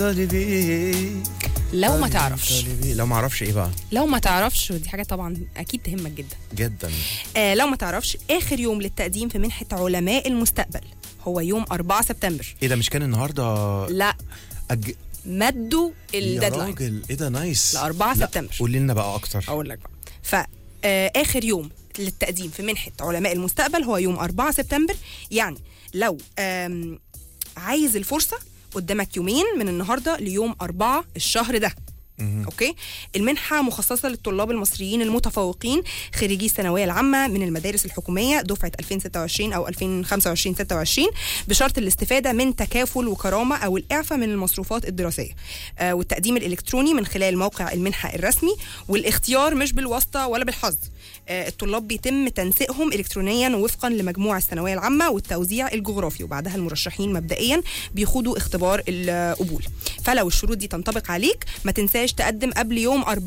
طالبي لو ما تعرفش طالبي لو ما اعرفش ايه بقى لو ما تعرفش ودي حاجه طبعا اكيد تهمك جدا جدا آه لو ما تعرفش اخر يوم للتقديم في منحه علماء المستقبل هو يوم 4 سبتمبر ايه ده مش كان النهارده لا أج... مدوا يا الديدلاين راجل ايه ده نايس ل 4 لا، سبتمبر. قولي لنا بقى اكتر اقول لك بقى فاخر يوم للتقديم في منحه علماء المستقبل هو يوم 4 سبتمبر يعني لو آم، عايز الفرصه قدامك يومين من النهارده ليوم 4 الشهر ده مهم. اوكي المنحه مخصصه للطلاب المصريين المتفوقين خريجي الثانويه العامه من المدارس الحكوميه دفعه 2026 او 2025 26 بشرط الاستفاده من تكافل وكرامه او الاعفاء من المصروفات الدراسيه آه والتقديم الالكتروني من خلال موقع المنحه الرسمي والاختيار مش بالواسطه ولا بالحظ آه الطلاب بيتم تنسيقهم الكترونيا وفقا لمجموع الثانويه العامه والتوزيع الجغرافي وبعدها المرشحين مبدئيا بيخوضوا اختبار القبول فلو الشروط دي تنطبق عليك ما تنساش تقدم قبل يوم 4